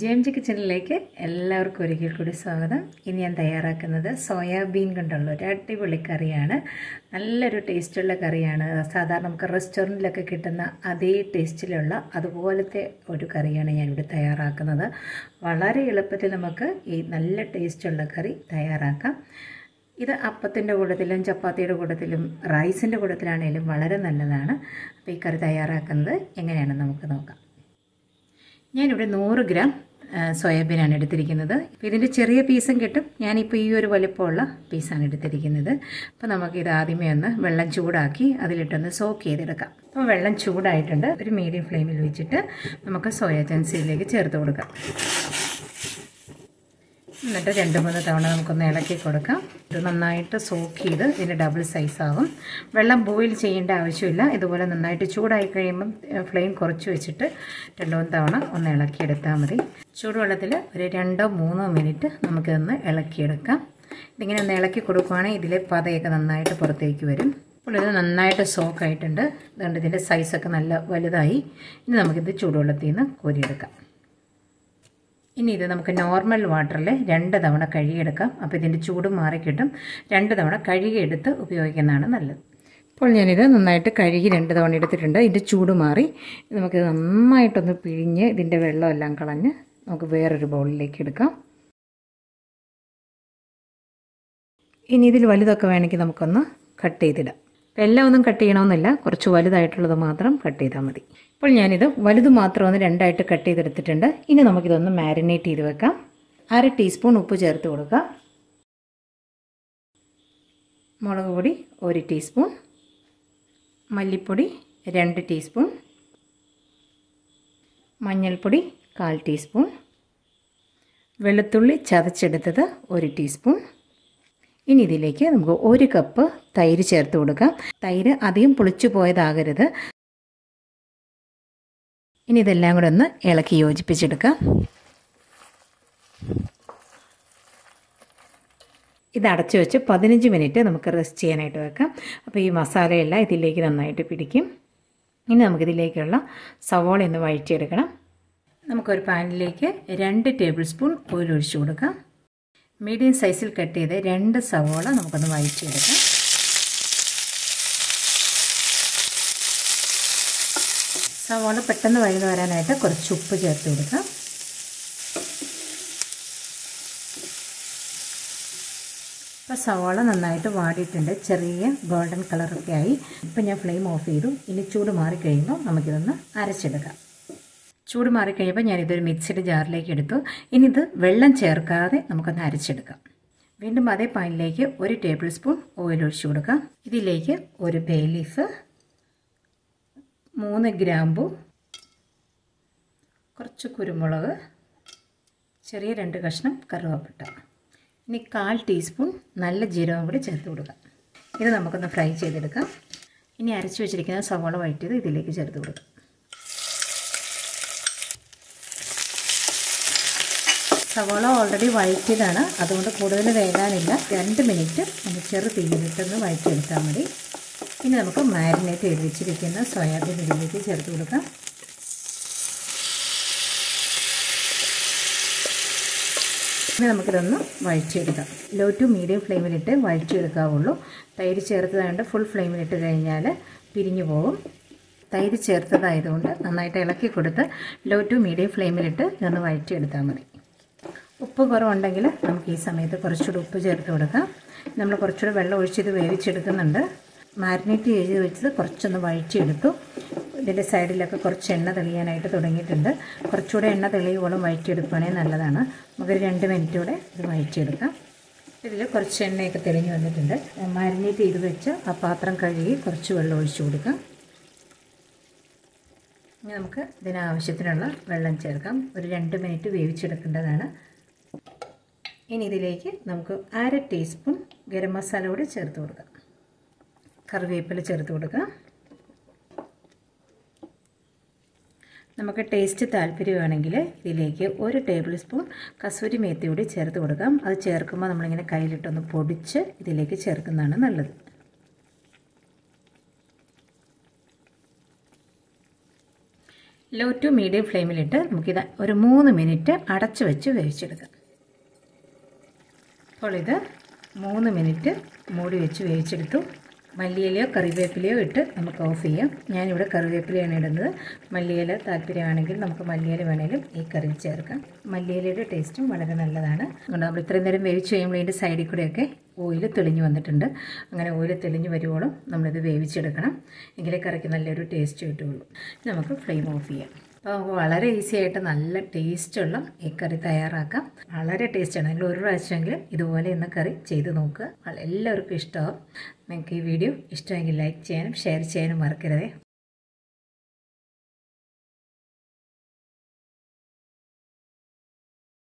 J M G കിച്ചണിലേക്ക് എല്ലാവർക്കും ഒരിക്കൽ കൂടി സ്വാഗതം ഇനി ഞാൻ തയ്യാറാക്കുന്നത് സോയാബീൻ കൊണ്ടുള്ള ഒരു അടിപൊളി കറിയാണ് നല്ലൊരു ടേസ്റ്റുള്ള കറിയാണ് സാധാരണ നമുക്ക് റെസ്റ്റോറൻറ്റിലൊക്കെ കിട്ടുന്ന അതേ ടേസ്റ്റിലുള്ള അതുപോലത്തെ ഒരു കറിയാണ് ഞാനിവിടെ തയ്യാറാക്കുന്നത് വളരെ എളുപ്പത്തിൽ നമുക്ക് ഈ നല്ല ടേസ്റ്റുള്ള കറി തയ്യാറാക്കാം ഇത് അപ്പത്തിൻ്റെ കൂട്ടത്തിലും ചപ്പാത്തിയുടെ കൂട്ടത്തിലും റൈസിൻ്റെ കൂട്ടത്തിലാണെങ്കിലും വളരെ നല്ലതാണ് അപ്പോൾ ഈ കറി തയ്യാറാക്കുന്നത് എങ്ങനെയാണെന്ന് നമുക്ക് നോക്കാം ഞാനിവിടെ നൂറ് ഗ്രാം ആ, സോയാബീനാണ് എടുത്തിരിക്കുന്നത് അപ്പോൾ ഇതിൻ്റെ ചെറിയ പീസും കിട്ടും ഞാനിപ്പോൾ ഈ ഒരു വലിപ്പമുള്ള പീസാണ് എടുത്തിരിക്കുന്നത് അപ്പോൾ നമുക്കിത് ആദ്യമേ ഒന്ന് വെള്ളം ചൂടാക്കി അതിലിട്ടൊന്ന് സോക്ക് ചെയ്തെടുക്കാം അപ്പോൾ വെള്ളം ചൂടായിട്ടുണ്ട് ഒരു മീഡിയം ഫ്ലെയിമിൽ വെച്ചിട്ട് നമുക്ക് സോയാ ചൻസിയിലേക്ക് ചേർത്ത് കൊടുക്കാം എന്നിട്ട് രണ്ട് മൂന്ന് തവണ നമുക്കൊന്ന് ഇളക്കി കൊടുക്കാം ഇത് നന്നായിട്ട് സോക്ക് ചെയ്ത് ഇതിൻ്റെ ഡബിൾ സൈസ് ആകും വെള്ളം ബോയിൽ ചെയ്യേണ്ട ആവശ്യമില്ല ഇതുപോലെ നന്നായിട്ട് ചൂടായി കഴിയുമ്പം ഫ്ലെയിം കുറച്ച് വെച്ചിട്ട് രണ്ട് മൂന്ന് തവണ ഒന്ന് ഇളക്കിയെടുത്താൽ മതി ചൂടുവെള്ളത്തിൽ ഒരു രണ്ടോ മൂന്നോ മിനിറ്റ് നമുക്കിതൊന്ന് ഇളക്കിയെടുക്കാം ഇതിങ്ങനെ ഒന്ന് ഇളക്കി കൊടുക്കുവാണെങ്കിൽ ഇതിലെ പതയൊക്കെ നന്നായിട്ട് പുറത്തേക്ക് വരും അപ്പോൾ ഇത് നന്നായിട്ട് സോക്ക് ആയിട്ടുണ്ട് അതുകൊണ്ട് ഇതിൻ്റെ സൈസൊക്കെ നല്ല വലുതായി ഇനി നമുക്കിത് ചൂടുവെള്ളത്തിൽ നിന്ന് കോരിയെടുക്കാം ഇനി ഇത് നമുക്ക് നോർമൽ വാട്ടറിൽ രണ്ട് തവണ കഴുകിയെടുക്കാം അപ്പോൾ ഇതിൻ്റെ ചൂട് മാറിക്കിട്ടും രണ്ട് തവണ കഴുകിയെടുത്ത് ഉപയോഗിക്കുന്നതാണ് നല്ലത് അപ്പോൾ ഞാനിത് നന്നായിട്ട് കഴുകി രണ്ട് തവണ എടുത്തിട്ടുണ്ട് ഇതിൻ്റെ ചൂട് മാറി നമുക്കിത് നന്നായിട്ടൊന്ന് പിഴിഞ്ഞ് ഇതിൻ്റെ വെള്ളമെല്ലാം കളഞ്ഞ് നമുക്ക് വേറൊരു ബൗളിലേക്ക് എടുക്കാം ഇനി ഇതിൽ വലുതൊക്കെ വേണമെങ്കിൽ നമുക്കൊന്ന് കട്ട് ചെയ്തിടാം അപ്പോൾ എല്ലാം ഒന്നും കട്ട് ചെയ്യണമെന്നില്ല കുറച്ച് വലുതായിട്ടുള്ളത് മാത്രം കട്ട് ചെയ്താൽ മതി ഇപ്പോൾ ഞാനിത് വലുത് മാത്രം ഒന്ന് രണ്ടായിട്ട് കട്ട് ചെയ്തെടുത്തിട്ടുണ്ട് ഇനി നമുക്കിതൊന്ന് മാരിനേറ്റ് ചെയ്ത് വെക്കാം അര ടീസ്പൂൺ ഉപ്പ് ചേർത്ത് കൊടുക്കാം മുളക് പൊടി ഒരു ടീസ്പൂൺ മല്ലിപ്പൊടി രണ്ട് ടീസ്പൂൺ മഞ്ഞൾപ്പൊടി കാൽ ടീസ്പൂൺ വെളുത്തുള്ളി ചതച്ചെടുത്തത് ഒരു ടീസ്പൂൺ ഇനി ഇതിലേക്ക് നമുക്ക് ഒരു കപ്പ് തൈര് ചേർത്ത് കൊടുക്കാം തൈര് അധികം പുളിച്ചു പോയതാകരുത് ഇനി ഇതെല്ലാം കൂടെ ഒന്ന് ഇളക്കി യോജിപ്പിച്ചെടുക്കാം ഇത് അടച്ചു വെച്ച് പതിനഞ്ച് മിനിറ്റ് നമുക്ക് റെസ്റ്റ് ചെയ്യാനായിട്ട് വെക്കാം അപ്പോൾ ഈ മസാലയെല്ലാം ഇതിലേക്ക് നന്നായിട്ട് പിടിക്കും ഇനി നമുക്കിതിലേക്കുള്ള സവോള ഒന്ന് വഴറ്റിയെടുക്കണം നമുക്കൊരു പാനിലേക്ക് രണ്ട് ടേബിൾ സ്പൂൺ ഓയിൽ ഒഴിച്ചു കൊടുക്കാം മീഡിയം സൈസിൽ കട്ട് ചെയ്ത് രണ്ട് സവോള നമുക്കൊന്ന് വഴറ്റിയെടുക്കാം സവോള പെട്ടെന്ന് വഴുത് വരാനായിട്ട് കുറച്ച് ഉപ്പ് ചേർത്ത് കൊടുക്കാം ഇപ്പോൾ സവാള നന്നായിട്ട് വാടിയിട്ടുണ്ട് ചെറിയ ഗോൾഡൻ കളറൊക്കെ ആയി ഇപ്പം ഞാൻ ഫ്ലെയിം ഓഫ് ചെയ്തു ഇനി ചൂട് മാറിക്കഴിയുമ്പോൾ നമുക്കിതൊന്ന് അരച്ചെടുക്കാം ചൂട് മാറിക്കഴിയുമ്പോൾ ഞാനിതൊരു മിക്സിഡ് ജാറിലേക്ക് എടുത്തു ഇനി ഇത് വെള്ളം ചേർക്കാതെ നമുക്കൊന്ന് അരച്ചെടുക്കാം വീണ്ടും അതേ പാനിലേക്ക് ഒരു ടേബിൾ സ്പൂൺ ഓയിൽ ഒഴിച്ചു കൊടുക്കാം ഇതിലേക്ക് ഒരു ബേ ലീഫ് മൂന്ന് ഗ്രാമ്പു കുറച്ച് കുരുമുളക് ചെറിയ രണ്ട് കഷ്ണം കറുവാപ്പട്ട ഇനി കാൽ ടീസ്പൂൺ നല്ല ജീരകം കൂടി ചേർത്ത് കൊടുക്കാം ഇത് നമുക്കൊന്ന് ഫ്രൈ ചെയ്തെടുക്കാം ഇനി അരച്ചു വെച്ചിരിക്കുന്ന സവാള വഴറ്റിയത് ഇതിലേക്ക് ചേർത്ത് കൊടുക്കാം സവാള ഓൾറെഡി വഴറ്റിയതാണ് അതുകൊണ്ട് കൂടുതൽ വേകാനില്ല രണ്ട് മിനിറ്റ് ഒന്ന് ചെറു തീയിലിട്ടൊന്ന് വഴറ്റിയെടുത്താൽ മതി ഇനി നമുക്ക് മാരിനേറ്റ് ചെയ്ത് വെച്ചിരിക്കുന്ന സോയാബീൻ ഇതിലേക്ക് ചേർത്ത് കൊടുക്കാം ഇനി നമുക്കിതൊന്ന് വഴറ്റിയെടുക്കാം ലോ ടു മീഡിയം ഫ്ലെയിമിലിട്ട് വഴറ്റിയെടുക്കാവുള്ളൂ തൈര് ചേർത്തതായതുകൊണ്ട് ഫുൾ ഫ്ലെയിമിലിട്ട് കഴിഞ്ഞാൽ പിരിഞ്ഞു പോകും തൈര് ചേർത്തതായതുകൊണ്ട് നന്നായിട്ട് ഇളക്കി കൊടുത്ത് ലോ ടു മീഡിയം ഫ്ലെയിമിലിട്ട് ഇതൊന്ന് വഴറ്റിയെടുത്താൽ മതി ഉപ്പ് കുറവുണ്ടെങ്കിൽ നമുക്ക് ഈ സമയത്ത് കുറച്ചുകൂടി ഉപ്പ് ചേർത്ത് കൊടുക്കാം നമ്മൾ കുറച്ചുകൂടി വെള്ളം ഒഴിച്ചത് വേവിച്ചെടുക്കുന്നുണ്ട് മാരിനേറ്റ് ചെയ്ത് വെച്ചത് കുറച്ചൊന്ന് വഴറ്റിയെടുത്തു ഇതിൻ്റെ സൈഡിലൊക്കെ കുറച്ച് എണ്ണ തെളിയാനായിട്ട് തുടങ്ങിയിട്ടുണ്ട് കുറച്ചുകൂടെ എണ്ണ തെളിയുവോളം വഴറ്റിയെടുക്കുകയാണെങ്കിൽ നല്ലതാണ് നമുക്കൊരു രണ്ട് മിനിറ്റ് കൂടെ ഇത് വഴറ്റിയെടുക്കാം ഇതിൽ കുറച്ച് എണ്ണയൊക്കെ തെളിഞ്ഞു വന്നിട്ടുണ്ട് മാരിനേറ്റ് ചെയ്ത് വെച്ച് ആ പാത്രം കഴുകി കുറച്ച് വെള്ളം ഒഴിച്ചു കൊടുക്കാം ഇനി നമുക്ക് ഇതിനാവശ്യത്തിനുള്ള വെള്ളം ചേർക്കാം ഒരു രണ്ട് മിനിറ്റ് വേവിച്ചെടുക്കേണ്ടതാണ് ഇനി ഇതിലേക്ക് നമുക്ക് അര ടീസ്പൂൺ ഗരം മസാല കൂടി ചേർത്ത് കൊടുക്കാം കറിവേപ്പില ചേർത്ത് കൊടുക്കാം നമുക്ക് ടേസ്റ്റ് താല്പര്യമാണെങ്കിൽ ഇതിലേക്ക് ഒരു ടേബിൾ സ്പൂൺ കസൂരി മേത്തി കൂടി ചേർത്ത് കൊടുക്കാം അത് ചേർക്കുമ്പോൾ നമ്മളിങ്ങനെ കയ്യിലിട്ടൊന്ന് പൊടിച്ച് ഇതിലേക്ക് ചേർക്കുന്നതാണ് നല്ലത് ലോ ടു മീഡിയം ഫ്ലെയിമിലിട്ട് നമുക്കിത് ഒരു മൂന്ന് മിനിറ്റ് അടച്ചു വെച്ച് വേവിച്ചെടുക്കാം അപ്പോൾ ഇത് മൂന്ന് മിനിറ്റ് മൂടി വെച്ച് വേവിച്ചെടുത്തു മല്ലിയിലയോ കറിവേപ്പിലയോ ഇട്ട് നമുക്ക് ഓഫ് ചെയ്യാം ഞാനിവിടെ കറിവേപ്പിലയാണ് ഇടുന്നത് മല്ലിയില താല്പര്യമാണെങ്കിൽ നമുക്ക് മല്ലിയില വേണമെങ്കിലും ഈ കറിയിൽ ചേർക്കാം മല്ലിയിലയുടെ ടേസ്റ്റും വളരെ നല്ലതാണ് അതുകൊണ്ട് നമ്മൾ ഇത്രയും നേരം വേവിച്ച് കഴിയുമ്പോൾ ഇതിൻ്റെ സൈഡിൽ കൂടെയൊക്കെ ഓയിൽ തെളിഞ്ഞ് വന്നിട്ടുണ്ട് അങ്ങനെ ഓയിൽ തെളിഞ്ഞ് വരുവോളം നമ്മളിത് വേവിച്ചെടുക്കണം എങ്കിലേ കറിക്ക് നല്ലൊരു ടേസ്റ്റ് കിട്ടുകയുള്ളൂ ഇനി നമുക്ക് ഫ്ലെയിം ഓഫ് ചെയ്യാം അപ്പോൾ നമുക്ക് വളരെ ഈസി ആയിട്ട് നല്ല ടേസ്റ്റുള്ള ഈ കറി തയ്യാറാക്കാം വളരെ ടേസ്റ്റാണ് നിങ്ങൾ ഒരു പ്രാവശ്യമെങ്കിലും ഇതുപോലെ ഇന്ന് കറി ചെയ്ത് നോക്കുക എല്ലാവർക്കും ഇഷ്ടമാവും നിങ്ങൾക്ക് ഈ വീഡിയോ ഇഷ്ടമെങ്കിൽ ലൈക്ക് ചെയ്യാനും ഷെയർ ചെയ്യാനും മറക്കരുതേ